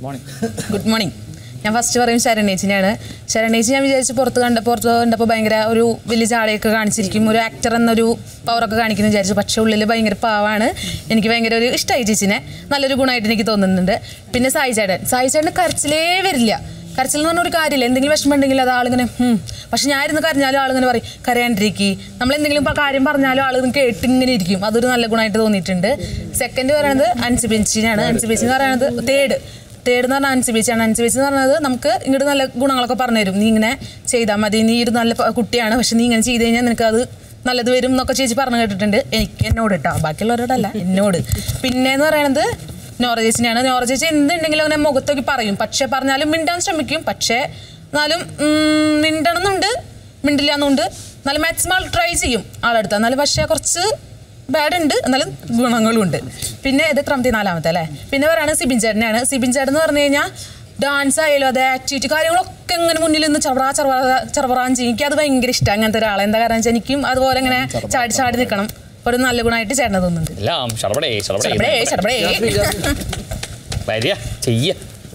Good morning ഞാൻ first പറയും ശരണേച്ചിനെയാണ് ശരണേച്ചി ഞാൻ വിചാരിച്ച് പുറത്ത് കണ്ട പുറത്ത് കണ്ടപ്പോൾ ഭയങ്കര ഒരു വലിയ ചാടയൊക്കെ കാണിച്ചിരിക്കും ഒരു ആക്ടർ എന്നൊരു പവറൊക്കെ കാണിക്കുന്നു വിചാരിച്ചു പക്ഷേ ഉള്ളിൽ ഭയങ്കര പാവാണ് എനിക്ക് ഭയങ്കര ഒരു ഇഷ്ടമായി ചേച്ചിനെ നല്ലൊരു ഗുണമായിട്ട് എനിക്ക് തോന്നുന്നുണ്ട് പിന്നെ സായി ചേട്ടൻ സായി ചേട്ടൻ കരച്ചിലേ വരില്ല കരച്ചിൽ എന്ന് പറഞ്ഞ ഒരു കാര്യമില്ല എന്തെങ്കിലും വിഷമം ഉണ്ടെങ്കിൽ അത് ആളിങ്ങനെ ഉം. പക്ഷെ ഞാൻ ഇരുന്ന് കരഞ്ഞാലും ആളിങ്ങനെ പറയും കരയാണ്ടിരിക്കി നമ്മൾ എന്തെങ്കിലും ഇപ്പൊ കാര്യം പറഞ്ഞാലും ആൾ കേട്ട് ഇങ്ങനെ ഇരിക്കും അതൊരു നല്ല ഗുണമായിട്ട് തോന്നിയിട്ടുണ്ട് സെക്കൻഡ് പറയുന്നത് അൻസി ബെഞ്ചിനാണ് അൻസി ബെഞ്ചി എന്ന് പറയുന്നത് തേർഡ് തേർഡ് എന്ന് പറഞ്ഞാൽ അൻസി ബീച്ചാണ് അൻസി ബീച്ച് എന്ന് പറഞ്ഞത് നമുക്ക് ഇങ്ങോട്ട് നല്ല ഗുണങ്ങളൊക്കെ പറഞ്ഞു തരും നീ ഇങ്ങനെ ചെയ്താൽ മതി നീ ഒരു നല്ല പ- കുട്ടിയാണ് പക്ഷെ നീ ഇങ്ങനെ ചെയ്ത് കഴിഞ്ഞാൽ നിനക്ക് അത് നല്ലത് വരും എന്നൊക്കെ ചേച്ചി പറഞ്ഞു കേട്ടിട്ടുണ്ട് എനിക്ക് എന്നോട് കേട്ടോ ബാക്കിയുള്ളവരോടല്ല എന്നോട് പിന്നെ എന്ന് പറയുന്നത് നോറ ചേച്ചിനെയാണ് നോറ ചേച്ചി എന്തുണ്ടെങ്കിലും അങ്ങനെ മുഖത്തേക്ക് പറയും പക്ഷെ പറഞ്ഞാലും മിണ്ടാൻ ശ്രമിക്കും പക്ഷേ എന്നാലും ഉം, മിണ്ടണമെന്നുണ്ട് മിണ്ടില്ല എന്നുണ്ട് എന്നാലും മാക്സിമം ആൾ ട്രൈ ചെയ്യും ആളെടുത്ത് എന്നാലും പക്ഷേ കുറച്ച് ബാഡ് ഉണ്ട് എന്നാലും ഗുണങ്ങളും ഉണ്ട് പിന്നെ ഇത് എത്രാമത്തെ നാലാമത്തെ അല്ലേ പിന്നെ പറയുന്നത് സിബിൻ ചേട്ടനാണ് സിബിൻ ചേട്ടൻ എന്ന് പറഞ്ഞു കഴിഞ്ഞാൽ ഡാൻസ് ആയാലും അതെ ആക്ടിവിറ്റി കാര്യങ്ങളൊക്കെ ഇങ്ങനെ മുന്നിൽ നിന്ന് ചറവറ ചറവറ ചറവറാൻ ചെയ്യും എനിക്ക് അത് ഭയങ്കര ഇഷ്ടം അങ്ങനത്തെ ഒരാളെ എന്താ കാരണം വെച്ചാൽ എനിക്കും അതുപോലെ ഇങ്ങനെ ചാടി ചാടി നിൽക്കണം ഒരു നല്ല ഗുണമായിട്ട് ചേട്ടനെ തോന്നുന്നുണ്ട് എല്ലാം ശടപടേ ചടപടേ, ശടപടേ ചടപടേ. വരിക ചെയ്യ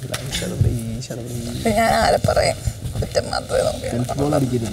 ഞാൻ ആരെ പറയാം കുറ്റം മാത്രമേ നമുക്ക്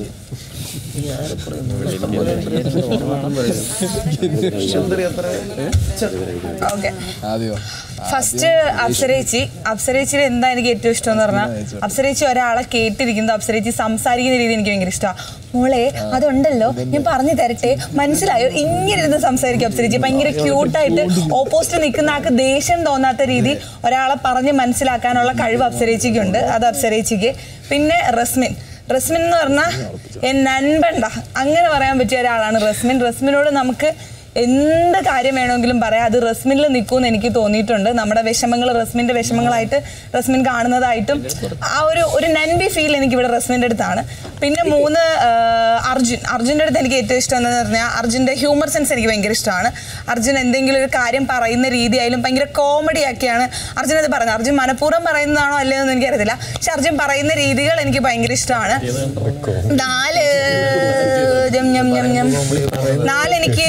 ഓക്കെ ആദ്യമോ ഫസ്റ്റ് അപ്സരേച്ചി അപ്സരേച്ചിയിൽ എന്താ എനിക്ക് ഏറ്റവും ഇഷ്ടം എന്ന് പറഞ്ഞാൽ അപ്സരേച്ചി ഒരാളെ കേട്ടിരിക്കുന്നത് അപ്സരേച്ചി സംസാരിക്കുന്ന രീതി എനിക്ക് ഭയങ്കര ഇഷ്ടമാണ് മോളെ അതുണ്ടല്ലോ ഞാൻ പറഞ്ഞു തരട്ടെ മനസ്സിലായോ ഇങ്ങനെ ഇരുന്ന് സംസാരിക്കും അപ്സരേച്ചി ഭയങ്കര ക്യൂട്ടായിട്ട് ഓപ്പോസിറ്റ് നിൽക്കുന്ന ആൾക്ക് ദേഷ്യം തോന്നാത്ത രീതി ഒരാളെ പറഞ്ഞ് മനസ്സിലാക്കാനുള്ള കഴിവ് അപ്സരേച്ചിക്കുണ്ട് അത് അപ്സരേച്ചിക്ക് പിന്നെ റസ്മിൻ റസ്മിൻ എന്ന് പറഞ്ഞാൽ എൻ നൻപണ്ട അങ്ങനെ പറയാൻ പറ്റിയ ഒരാളാണ് റസ്മിൻ റസ്മിനോട് നമുക്ക് എന്ത് കാര്യം വേണമെങ്കിലും പറയാം അത് റസ്മിനിൽ നിൽക്കുമെന്ന് എനിക്ക് തോന്നിയിട്ടുണ്ട് നമ്മുടെ വിഷമങ്ങൾ റസ്മിന്റെ വിഷമങ്ങളായിട്ട് റസ്മിൻ കാണുന്നതായിട്ടും ആ ഒരു ഒരു നൻബി ഫീൽ എനിക്ക് ഇവിടെ റസ്മിന്റെ അടുത്താണ് പിന്നെ മൂന്ന് ആ, അർജുൻ അർജുൻ്റെ അടുത്ത് എനിക്ക് ഏറ്റവും ഇഷ്ടം എന്ന് പറഞ്ഞാൽ അർജുൻ്റെ ഹ്യൂമർ സെൻസ് എനിക്ക് ഭയങ്കര ഇഷ്ടമാണ് അർജുൻ എന്തെങ്കിലും ഒരു കാര്യം പറയുന്ന രീതി ആയാലും ഭയങ്കര കോമഡി ആക്കിയാണ് അർജുൻ അത് പറയുന്നത് അർജുൻ മനഃപൂർവ്വം പറയുന്നതാണോ അല്ലയോ എന്ന് എനിക്കറിയത്തില്ല പക്ഷെ അർജുൻ പറയുന്ന രീതികൾ എനിക്ക് ഭയങ്കര ഇഷ്ടമാണ് നാല് ജം ജം ജം ജം നാല് എനിക്ക്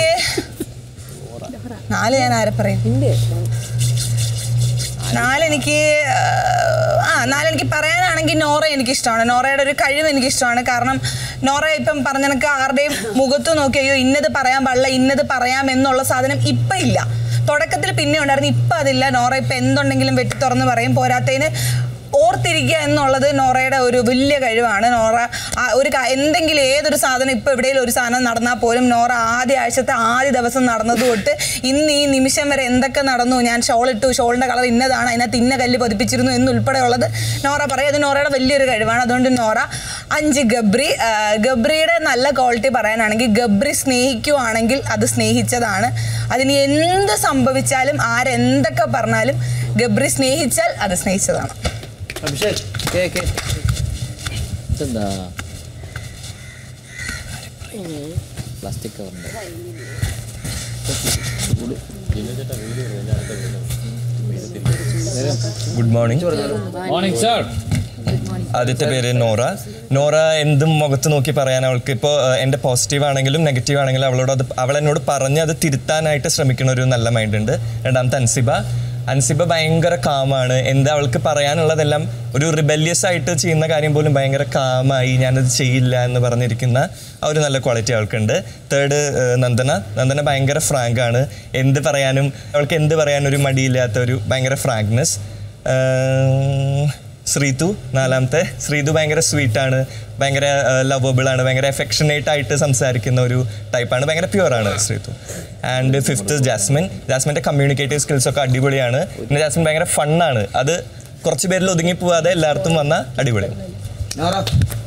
നാല് ഞാൻ ആരെ പറയും നാല് എനിക്ക് ആ നാല് എനിക്ക് പറയാനാണെങ്കിൽ നോറ എനിക്ക് ഇഷ്ടമാണ് നോറയുടെ ഒരു കഴിവ് എനിക്ക് ഇഷ്ടമാണ് കാരണം നോറ ഇപ്പം പറഞ്ഞ കണക്ക് ആരുടെയും മുഖത്ത് നോക്കി അയ്യോ ഇന്നത് പറയാൻ പാടില്ല ഇന്നത് പറയാം എന്നുള്ള സാധനം ഇപ്പം ഇല്ല തുടക്കത്തിൽ പിന്നെ ഉണ്ടായിരുന്നു ഇപ്പം അതില്ല നോറ ഇപ്പം എന്തുണ്ടെങ്കിലും വെട്ടി തുറന്ന് പറയും പോരാത്തതിന് ഓർത്തിരിക്കുക എന്നുള്ളത് നോറയുടെ ഒരു വലിയ കഴിവാണ് നോറ ആ ഒരു ക- എന്തെങ്കിലും ഏതൊരു സാധനം ഇപ്പോൾ എവിടെയെങ്കിലും ഒരു സാധനം നടന്നാൽ പോലും നോറ ആദ്യ ആഴ്ചത്തെ ആദ്യ ദിവസം നടന്നത് തൊട്ട് ഇന്ന് ഈ നിമിഷം വരെ എന്തൊക്കെ നടന്നു ഞാൻ ഷോൾ ഇട്ടു ഷോളിൻ്റെ കളർ ഇന്നതാണ് അതിനകത്ത് ഇന്ന കല്ല് പതിപ്പിച്ചിരുന്നു എന്നുൾപ്പെടെയുള്ളത് നോറ പറയും അത് നോറയുടെ വലിയൊരു കഴിവാണ് അതുകൊണ്ട് നോറ അഞ്ച് ഗബ്രി ആ, ഗബ്രിയുടെ നല്ല ക്വാളിറ്റി പറയാനാണെങ്കിൽ ഗബ്രി സ്നേഹിക്കുവാണെങ്കിൽ അത് സ്നേഹിച്ചതാണ് അതിന് എന്ത് സംഭവിച്ചാലും ആരെന്തൊക്കെ പറഞ്ഞാലും ഗബ്രി സ്നേഹിച്ചാൽ അത് സ്നേഹിച്ചതാണ് ഇതെന്താ പ്ലാസ്റ്റിക് കവറിൻ്റെ ഗുഡ് മോർണിംഗ് മോർണിംഗ് സാർ ആദ്യത്തെ പേര് നോറ നോറ എന്തും മുഖത്ത് നോക്കി പറയാൻ അവൾക്ക് ഇപ്പോൾ എൻ്റെ പോസിറ്റീവ് ആണെങ്കിലും നെഗറ്റീവ് ആണെങ്കിലും അവളോട് അത് അവൾ എന്നോട് പറഞ്ഞ് അത് തിരുത്താനായിട്ട് ശ്രമിക്കുന്ന ഒരു നല്ല മൈൻഡ് ഉണ്ട് രണ്ടാമത്തെ അൻസിബ അൻസിബ ഭയങ്കര കാമാണ് എന്താ അവൾക്ക് പറയാനുള്ളതെല്ലാം ഒരു റിബല്യസ് ആയിട്ട് ചെയ്യുന്ന കാര്യം പോലും ഭയങ്കര കാമായി ഞാനത് ചെയ്യില്ല എന്ന് പറഞ്ഞിരിക്കുന്ന ആ ഒരു നല്ല ക്വാളിറ്റി അവൾക്കുണ്ട് തേർഡ് നന്ദന നന്ദന ഭയങ്കര ഫ്രാങ്ക് ആണ് എന്ത് പറയാനും അവൾക്ക് എന്ത് പറയാനും ഒരു മടിയില്ലാത്ത ഒരു ഭയങ്കര ഫ്രാങ്ക്നെസ് ശ്രീതു നാലാമത്തെ ശ്രീതു ഭയങ്കര സ്വീറ്റ് ആണ് ഭയങ്കര ലവബിൾ ആണ് ഭയങ്കര എഫെക്ഷനേറ്റ് ആയിട്ട് സംസാരിക്കുന്ന ഒരു ടൈപ്പാണ് ഭയങ്കര പ്യുവർ ആണ് ശ്രീതു ആൻഡ് ഫിഫ്ത്ത് ജാസ്മിൻ ജാസ്മിൻ്റെ കമ്മ്യൂണിക്കേറ്റീവ് സ്കിൽസ് ഒക്കെ അടിപൊളിയാണ് പിന്നെ ജാസ്മിൻ ഭയങ്കര ഫണ്ണാണ് അത് കുറച്ച് പേരിൽ ഒതുങ്ങി പോവാതെ എല്ലായിടത്തും വന്ന അടിപൊളിയാണ്